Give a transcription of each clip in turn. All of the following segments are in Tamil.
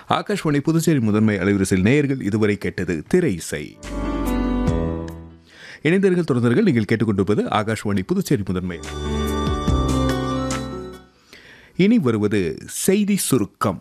ஆகாஷ்வாணி புதுச்சேரி முதன்மை அலைவரிசையில் நேயர்கள் இதுவரை கேட்டது திரை இசை இணைந்தர்கள் தொடர்ந்தர்கள் நீங்கள் கேட்டுக்கொண்டிருப்பது ஆகாஷ்வாணி புதுச்சேரி முதன்மை இனி வருவது செய்தி சுருக்கம்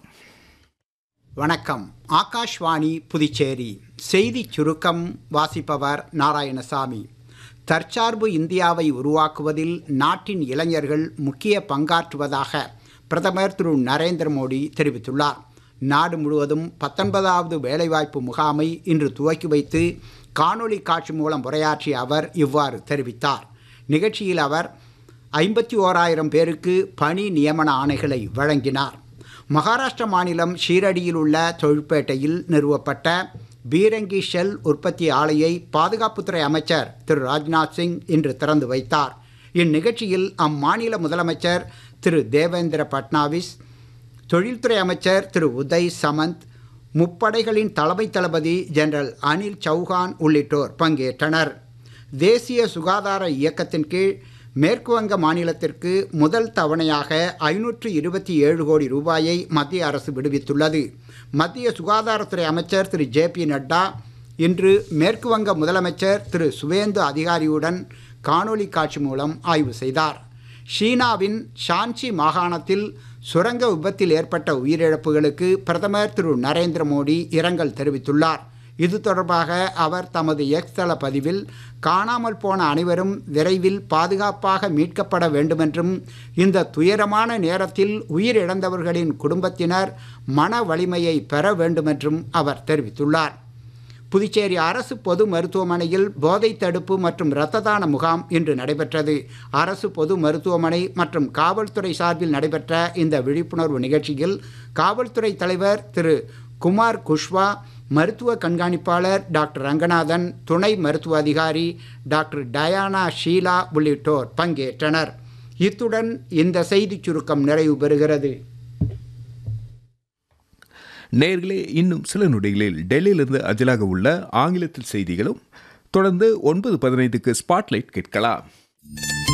வணக்கம் ஆகாஷ்வாணி புதுச்சேரி செய்தி சுருக்கம் வாசிப்பவர் நாராயணசாமி தற்சார்பு இந்தியாவை உருவாக்குவதில் நாட்டின் இளைஞர்கள் முக்கிய பங்காற்றுவதாக பிரதமர் திரு நரேந்திர மோடி தெரிவித்துள்ளார் நாடு முழுவதும் பத்தொன்பதாவது வேலைவாய்ப்பு முகாமை இன்று துவக்கி வைத்து காணொளி காட்சி மூலம் உரையாற்றிய அவர் இவ்வாறு தெரிவித்தார் நிகழ்ச்சியில் அவர் ஐம்பத்தி ஓராயிரம் பேருக்கு பணி நியமன ஆணைகளை வழங்கினார் மகாராஷ்டிர மாநிலம் ஷீரடியில் உள்ள தொழிற்பேட்டையில் நிறுவப்பட்ட பீரங்கி ஷெல் உற்பத்தி ஆலையை பாதுகாப்புத்துறை அமைச்சர் திரு ராஜ்நாத் சிங் இன்று திறந்து வைத்தார் இந்நிகழ்ச்சியில் அம்மாநில முதலமைச்சர் திரு தேவேந்திர பட்னாவிஸ் தொழில்துறை அமைச்சர் திரு உதய் சமந்த் முப்படைகளின் தலைமை தளபதி ஜெனரல் அனில் சௌஹான் உள்ளிட்டோர் பங்கேற்றனர் தேசிய சுகாதார இயக்கத்தின் கீழ் மேற்கு வங்க மாநிலத்திற்கு முதல் தவணையாக ஐநூற்று இருபத்தி ஏழு கோடி ரூபாயை மத்திய அரசு விடுவித்துள்ளது மத்திய சுகாதாரத்துறை அமைச்சர் திரு ஜே பி நட்டா இன்று மேற்கு வங்க முதலமைச்சர் திரு சுவேந்து அதிகாரியுடன் காணொளி காட்சி மூலம் ஆய்வு செய்தார் ஷீனாவின் ஷான்சி மாகாணத்தில் சுரங்க விபத்தில் ஏற்பட்ட உயிரிழப்புகளுக்கு பிரதமர் திரு நரேந்திர மோடி இரங்கல் தெரிவித்துள்ளார் இது தொடர்பாக அவர் தமது எக்ஸ் தள பதிவில் காணாமல் போன அனைவரும் விரைவில் பாதுகாப்பாக மீட்கப்பட வேண்டுமென்றும் இந்த துயரமான நேரத்தில் உயிரிழந்தவர்களின் குடும்பத்தினர் மன வலிமையை பெற வேண்டுமென்றும் அவர் தெரிவித்துள்ளார் புதுச்சேரி அரசு பொது மருத்துவமனையில் போதை தடுப்பு மற்றும் இரத்த தான முகாம் இன்று நடைபெற்றது அரசு பொது மருத்துவமனை மற்றும் காவல்துறை சார்பில் நடைபெற்ற இந்த விழிப்புணர்வு நிகழ்ச்சியில் காவல்துறை தலைவர் திரு குமார் குஷ்வா மருத்துவ கண்காணிப்பாளர் டாக்டர் ரங்கநாதன் துணை மருத்துவ அதிகாரி டாக்டர் டயானா ஷீலா உள்ளிட்டோர் பங்கேற்றனர் இத்துடன் இந்த செய்திச் சுருக்கம் நிறைவு பெறுகிறது நேர்களே இன்னும் சில நொடிகளில் டெல்லியிலிருந்து அஞ்சலாக உள்ள ஆங்கிலத்தில் செய்திகளும் தொடர்ந்து ஒன்பது பதினைந்துக்கு ஸ்பாட்லைட் கேட்கலாம்